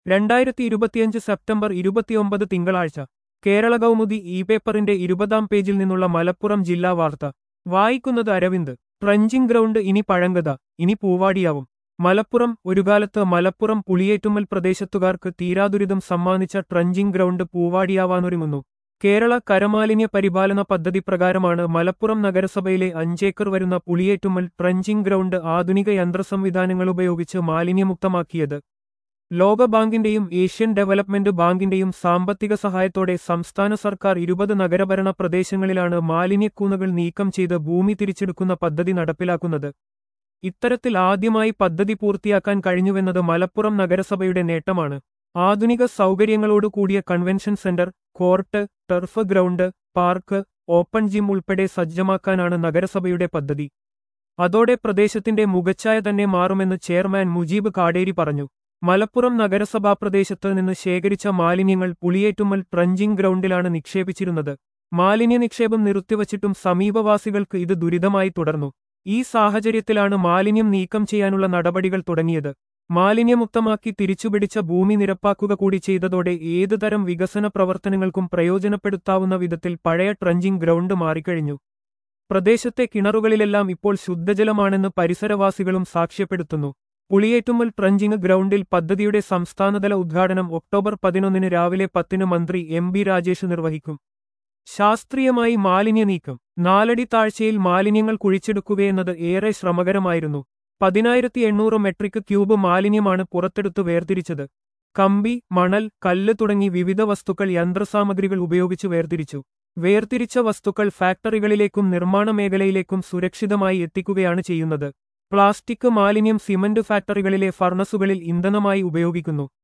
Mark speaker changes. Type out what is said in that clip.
Speaker 1: രണ്ടായിരത്തി ഇരുപത്തിയഞ്ച് സെപ്റ്റംബർ ഇരുപത്തിയൊമ്പത് തിങ്കളാഴ്ച കേരള കൗമുദി ഇ പേപ്പറിന്റെ ഇരുപതാം പേജിൽ നിന്നുള്ള മലപ്പുറം ജില്ലാ വാർത്ത വായിക്കുന്നത് അരവിന്ദ് ട്രഞ്ചിങ് ഗ്രൗണ്ട് ഇനി പഴങ്കഥ ഇനി പൂവാടിയാവും മലപ്പുറം ഒരുകാലത്ത് മലപ്പുറം പുളിയേറ്റുമ്മൽ പ്രദേശത്തുകാർക്ക് തീരാദുരിതം സമ്മാനിച്ച ട്രഞ്ചിങ് ഗ്രൗണ്ട് പൂവാടിയാവാനൊരുങ്ങുന്നു കേരള കരമാലിന്യ പരിപാലന പദ്ധതി പ്രകാരമാണ് മലപ്പുറം നഗരസഭയിലെ അഞ്ചേക്കർ വരുന്ന പുളിയേറ്റുമ്മൽ ട്രഞ്ചിങ് ഗ്രൗണ്ട് ആധുനിക യന്ത്രസംവിധാനങ്ങളുപയോഗിച്ച് മാലിന്യമുക്തമാക്കിയത് ലോകബാങ്കിന്റെയും ഏഷ്യൻ ഡെവലപ്മെന്റ് ബാങ്കിന്റെയും സാമ്പത്തിക സഹായത്തോടെ സംസ്ഥാന സർക്കാർ ഇരുപത് നഗരഭരണ പ്രദേശങ്ങളിലാണ് മാലിന്യക്കൂനകൾ നീക്കം ചെയ്ത് ഭൂമി തിരിച്ചെടുക്കുന്ന പദ്ധതി നടപ്പിലാക്കുന്നത് ഇത്തരത്തിൽ ആദ്യമായി പദ്ധതി പൂർത്തിയാക്കാൻ കഴിഞ്ഞുവെന്നത് മലപ്പുറം നഗരസഭയുടെ നേട്ടമാണ് ആധുനിക സൗകര്യങ്ങളോടുകൂടിയ convention centre court turf ground park open gym ഉൾപ്പെടെ സജ്ജമാക്കാനാണ് നഗരസഭയുടെ പദ്ധതി അതോടെ പ്രദേശത്തിന്റെ മുഖച്ഛായ തന്നെ മാറുമെന്ന് ചെയർമാൻ മുജീബ് കാടേരി പറഞ്ഞു മലപ്പുറം നഗരസഭാ പ്രദേശത്ത് നിന്ന് ശേഖരിച്ച മാലിന്യങ്ങൾ പുളിയേറ്റുമ്മൽ ട്രഞ്ചിങ് ഗ്രൗണ്ടിലാണ് നിക്ഷേപിച്ചിരുന്നത് മാലിന്യ നിക്ഷേപം നിർത്തിവച്ചിട്ടും സമീപവാസികൾക്ക് ഇത് ദുരിതമായി തുടർന്നു ഈ സാഹചര്യത്തിലാണ് മാലിന്യം നീക്കം ചെയ്യാനുള്ള നടപടികൾ തുടങ്ങിയത് മാലിന്യമുക്തമാക്കി തിരിച്ചുപിടിച്ച ഭൂമി നിരപ്പാക്കുക കൂടി ചെയ്തതോടെ ഏതുതരം വികസന പ്രവർത്തനങ്ങൾക്കും പ്രയോജനപ്പെടുത്താവുന്ന വിധത്തിൽ പഴയ ട്രഞ്ചിങ് ഗ്രൗണ്ട് മാറിക്കഴിഞ്ഞു പ്രദേശത്തെ കിണറുകളിലെല്ലാം ഇപ്പോൾ ശുദ്ധജലമാണെന്ന് പരിസരവാസികളും സാക്ഷ്യപ്പെടുത്തുന്നു പുളിയേറ്റുമ്മൽ ട്രഞ്ചിങ് ഗ്രൗണ്ടിൽ പദ്ധതിയുടെ സംസ്ഥാനതല ഉദ്ഘാടനം ഒക്ടോബർ പതിനൊന്നിന് രാവിലെ പത്തിന് മന്ത്രി എം ബി രാജേഷ് നിർവഹിക്കും ശാസ്ത്രീയമായി മാലിന്യ നീക്കം നാലടി താഴ്ചയിൽ മാലിന്യങ്ങൾ കുഴിച്ചെടുക്കുകയെന്നത് ഏറെ ശ്രമകരമായിരുന്നു പതിനായിരത്തി എണ്ണൂറ് മെട്രിക് ക്യൂബ് മാലിന്യമാണ് പുറത്തെടുത്തു വേർതിരിച്ചത് കമ്പി മണൽ കല്ല് തുടങ്ങി വിവിധ വസ്തുക്കൾ യന്ത്രസാമഗ്രികൾ ഉപയോഗിച്ച് വേർതിരിച്ചു വേർതിരിച്ച വസ്തുക്കൾ ഫാക്ടറികളിലേക്കും നിർമ്മാണ മേഖലയിലേക്കും സുരക്ഷിതമായി എത്തിക്കുകയാണ് ചെയ്യുന്നത് പ്ലാസ്റ്റിക് മാലിന്യം സിമന്റ് ഫാക്ടറികളിലെ ഫർണസുകളിൽ ഇന്ധനമായി ഉപയോഗിക്കുന്നു